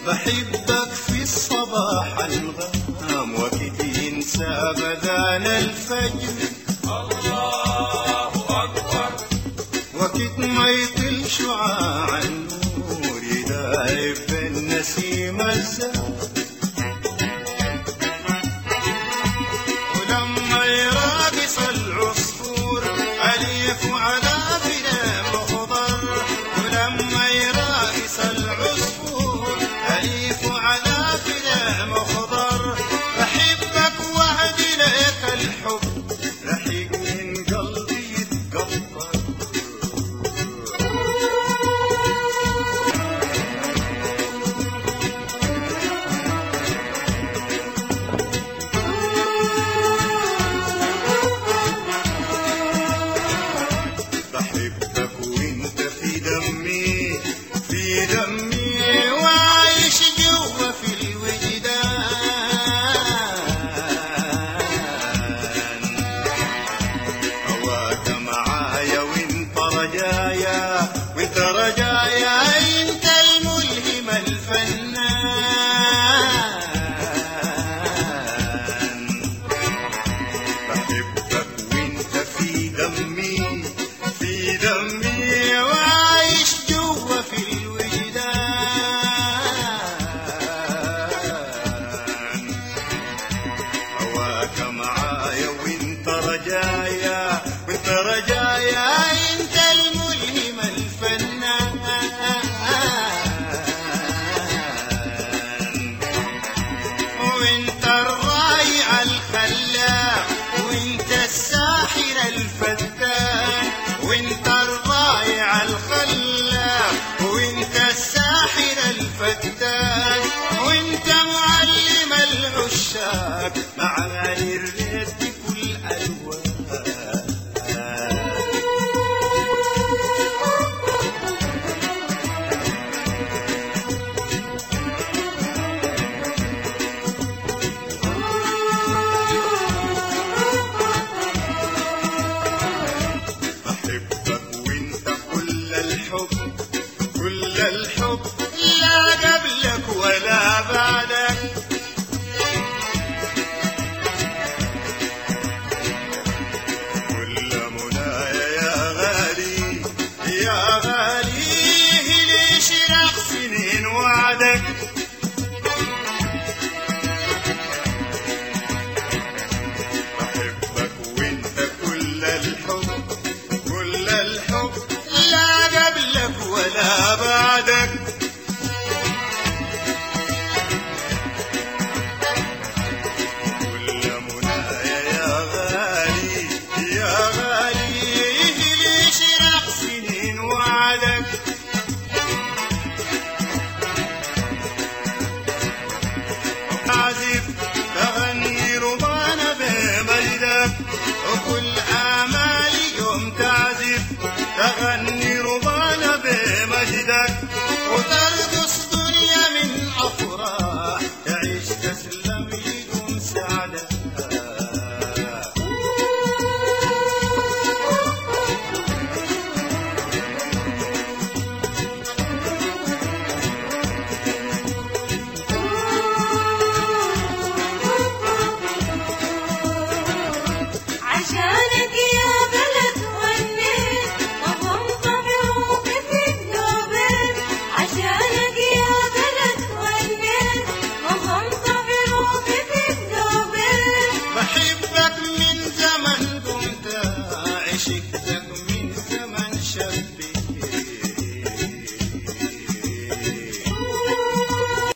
بحبك في الصباح الغام وقت ينسى بدان الفجر الله أكبر وقت ما يطل شعاع النور يدايب بالنسيم الزهر ولما يراقص العصفور أليف على بنام خضر ولما يراقص العصفور أليف على بنام خضر بحبك وعد لك الحب رحيق من قلبي يتقطر بحبك وانت في دمي في دمي وعايش جوا في الوجدان هواك معايا وانت رجايا وانت رجايا انت الملهم الفنان بحبك وانت في دمي في دمي وعايش جوا في الوجدان هواك معايا وانت رجايا وانت رجايا انت الملهم الفنان وانت الرايع الخلاق وانت الساحر الفتان وانت الرايع الخلاق وانت الساحر الفتان وانت معلم العشاق معاني الريد بكل الوان بحبك وانت كل الحب كل الحب